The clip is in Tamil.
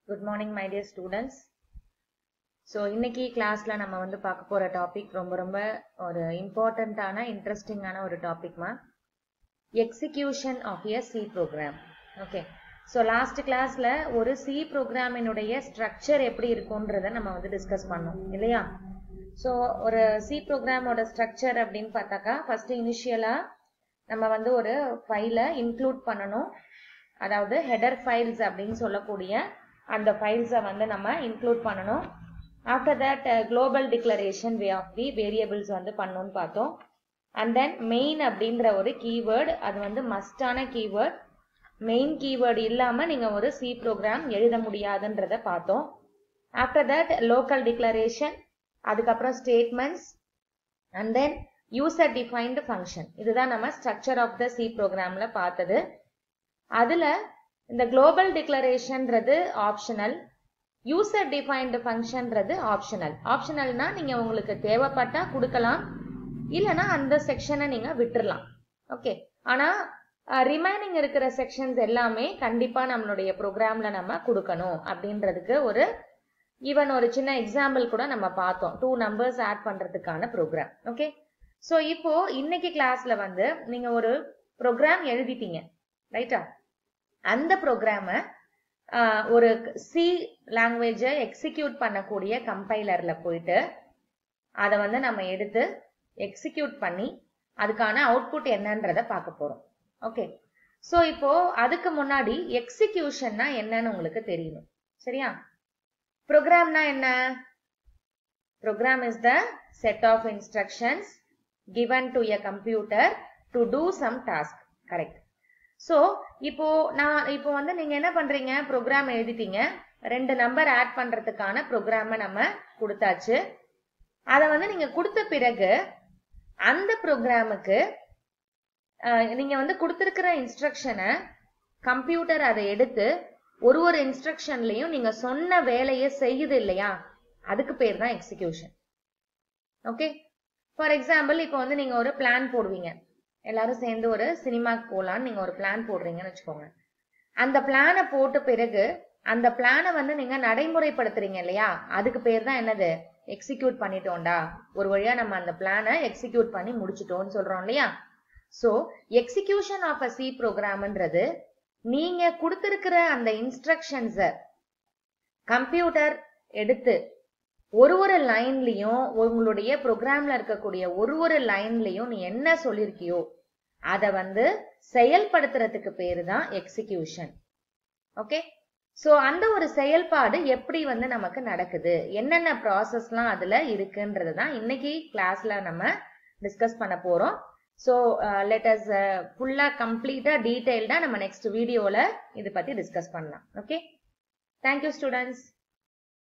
good morning my dear students so இன்னைக்கு கிளாஸ்ல நம்ம வந்து பார்க்க போற டாபிக் ரொம்ப ரொம்ப ஒரு இம்பார்ட்டண்ட்டான இன்ட்ரெஸ்டிங்கான ஒரு டாபிக்மா execution of a C program okay so last கிளாஸ்ல ஒரு சி ப்ரோக்ராமினுடைய ஸ்ட்ரக்சர் எப்படி இருக்கும்ன்றத நம்ம வந்து டிஸ்கஸ் பண்ணோம் இல்லையா ஸோ ஒரு சி ப்ரோக்ராமோட ஸ்ட்ரக்சர் அப்படின்னு பார்த்தாக்கா ஃபர்ஸ்ட் இனிஷியலா நம்ம வந்து ஒரு ஃபைலை இன்க்ளூட் பண்ணணும் அதாவது ஹெடர் ஃபைல்ஸ் அப்படின்னு சொல்லக்கூடிய அந்த ஃபைல்ஸை வந்து நம்ம இன்க்ளூட் பண்ணணும் after that global declaration way of the variables வந்து பண்ணணும்னு பார்த்தோம் அண்ட் தென் மெயின் அப்படின்ற ஒரு கீவேர்டு அது வந்து மஸ்டான கீவேர்ட் மெயின் கீவேர்டு இல்லாமல் நீங்கள் ஒரு சி ப்ரோக்ராம் எழுத முடியாதுன்றத பார்த்தோம் ஆஃப்டர் தட் லோக்கல் டிக்ளரேஷன் அதுக்கப்புறம் statements and then user defined function இதுதான் நம்ம ஸ்ட்ரக்சர் ஆஃப் த சி ப்ரோக்ராம்ல பார்த்தது அதுல இந்த குளோபல் டிக்ளரேஷன்ன்றது ஆப்ஷனல் யூசர் டிஃபைன்டு ஃபங்க்ஷன்றது ஆப்ஷனல் ஆப்ஷனல்னா நீங்க உங்களுக்கு தேவைப்பட்டா கொடுக்கலாம் இல்லைன்னா அந்த செக்ஷனை நீங்க விட்டுறலாம் ஓகே ஆனா ரிமைனிங் இருக்கிற செக்ஷன்ஸ் எல்லாமே கண்டிப்பா நம்மளுடைய ப்ரோக்ராம்ல நம்ம கொடுக்கணும் அப்படின்றதுக்கு ஒரு ஈவன் ஒரு சின்ன எக்ஸாம்பிள் கூட நம்ம பார்த்தோம் டூ நம்பர்ஸ் ஆட் பண்றதுக்கான ப்ரோக்ராம் ஓகே ஸோ இப்போ இன்னைக்கு கிளாஸ்ல வந்து நீங்க ஒரு ப்ரோக்ராம் எழுதிட்டீங்க ரைட்டா அந்த ப்ரோக்ராம ஒரு சி லாங்குவேஜை எக்ஸிக்யூட் பண்ணக்கூடிய கம்பைலர்ல போயிட்டு அதை வந்து நம்ம எடுத்து எக்ஸிக்யூட் பண்ணி அதுக்கான அவுட்புட் என்னன்றத பார்க்க போறோம் ஓகே ஸோ இப்போ அதுக்கு முன்னாடி எக்ஸிக்யூஷன்னா என்னன்னு உங்களுக்கு தெரியணும் சரியா ப்ரோக்ராம்னா என்ன program is the set of instructions given to a computer to do some task correct so இப்போ நான் இப்போ வந்து நீங்க என்ன பண்றீங்க ப்ரோக்ராம் எழுதிட்டீங்க ரெண்டு நம்பர் ஆட் பண்றதுக்கான ப்ரோக்ராம நம்ம கொடுத்தாச்சு அதை வந்து நீங்க கொடுத்த பிறகு அந்த ப்ரோக்ராமுக்கு நீங்க வந்து கொடுத்துருக்கிற இன்ஸ்ட்ரக்ஷனை கம்ப்யூட்டர் அதை எடுத்து ஒரு ஒரு இன்ஸ்ட்ரக்ஷன்லயும் நீங்க சொன்ன வேலையை செய்யுது இல்லையா அதுக்கு பேர் தான் எக்ஸிக்யூஷன் ஓகே ஃபார் எக்ஸாம்பிள் இப்போ வந்து நீங்க ஒரு பிளான் போடுவீங்க எல்லாரும் சேர்ந்து ஒரு சினிமாக்கு போகலான்னு நீங்க ஒரு பிளான் போடுறீங்கன்னு வச்சுக்கோங்க அந்த பிளானை போட்ட பிறகு அந்த பிளானை வந்து நீங்க நடைமுறைப்படுத்துறீங்க இல்லையா அதுக்கு பேர் தான் என்னது எக்ஸிக்யூட் பண்ணிட்டோம்டா ஒரு வழியா நம்ம அந்த பிளானை எக்ஸிக்யூட் பண்ணி முடிச்சிட்டோம்னு சொல்றோம் இல்லையா so execution of a C ப்ரோக்ராம்ன்றது நீங்க கொடுத்திருக்கிற அந்த இன்ஸ்ட்ரக்ஷன்ஸை கம்ப்யூட்டர் எடுத்து ஒரு ஒரு லைன்லயும் உங்களுடைய ப்ரோக்ராம்ல இருக்கக்கூடிய ஒரு ஒரு லைன்லயும் நீ என்ன சொல்லிருக்கியோ அதை வந்து செயல்படுத்துறதுக்கு பேரு தான் எக்ஸிக்யூஷன் ஓகே சோ அந்த ஒரு செயல்பாடு எப்படி வந்து நமக்கு நடக்குது என்னென்ன ப்ராசஸ்லாம் அதுல இருக்குன்றது தான் இன்னைக்கு கிளாஸ்ல நம்ம டிஸ்கஸ் பண்ண போறோம் ஸோ லெட் அஸ் ஃபுல்லா கம்ப்ளீட்டா டீடைல்டா நம்ம நெக்ஸ்ட் வீடியோல இதை பத்தி டிஸ்கஸ் பண்ணலாம் ஓகே தேங்க்யூ ஸ்டூடெண்ட்ஸ்